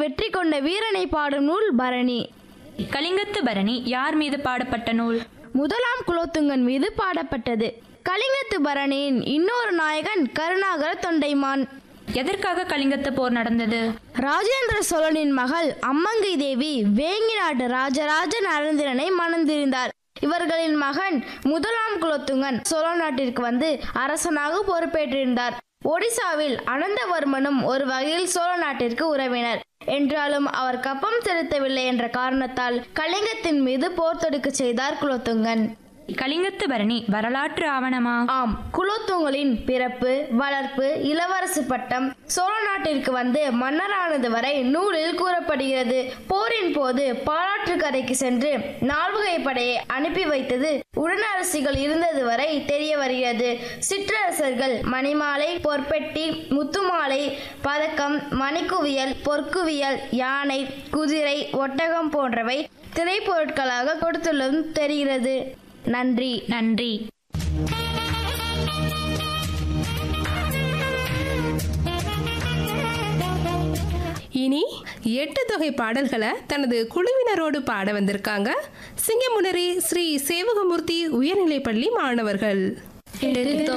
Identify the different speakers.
Speaker 1: வெற்றி கொண்ட வீரனை பாடும் நூல் பரணி
Speaker 2: கலிங்கத்து பரணி யார் மீது பாடப்பட்ட நூல்
Speaker 1: முதலாம் குலோத்துங்கன் மீது பாடப்பட்டது கலிங்கத்து பரணியின் இன்னொரு நாயகன் கருணாகர தொண்டைமான்
Speaker 2: எதற்காக கலிங்கத்து போர் நடந்தது
Speaker 1: ராஜேந்திர சோழனின் மகள் அம்மங்கை தேவி வேங்கி நாட்டு ராஜராஜ நரேந்திரனை மணந்திருந்தார் இவர்களின் மகன் முதலாம் குலோத்துங்கன் சோழ நாட்டிற்கு வந்து அரசனாக பொறுப்பேற்றிருந்தார் ஒடிசாவில் அனந்தவர்மனும் ஒரு வகையில் சோழ நாட்டிற்கு உறவினர் என்றாலும் அவர் கப்பம் செலுத்தவில்லை என்ற காரணத்தால் கலிங்கத்தின் மீது போர் தொடுக்க செய்தார் குலோத்துங்கன்
Speaker 2: கலிங்கத்து பரணி வரலாற்று ஆவணமா
Speaker 1: ஆம் குலோத்துங்கலின் பிறப்பு வளர்ப்பு இளவரசு பட்டம் சோழ நாட்டிற்கு வந்து மன்னரானது வரை நூலில் கூறப்படுகிறது போரின் போது பாலாற்றுக்கரைக்கு சென்று நால்வகை படையை அனுப்பி வைத்தது உடனரசிகள் இருந்தது வரை தெரிய வருகிறது சிற்றரசர்கள் மணிமாலை பொற்பெட்டி முத்துமாலை பதக்கம் மணிக்குவியல் பொற்குவியல் யானை குதிரை ஒட்டகம் போன்றவை திரைப்பொருட்களாக கொடுத்துள்ளதும் தெரிகிறது நன்றி
Speaker 2: நன்றி
Speaker 3: இனி எட்டு தொகை பாடல்களை தனது குழுவினரோடு பாட வந்திருக்காங்க சிங்கமுனரி ஸ்ரீ சேவகமூர்த்தி உயர்நிலைப்பள்ளி மாணவர்கள்
Speaker 1: எட்டு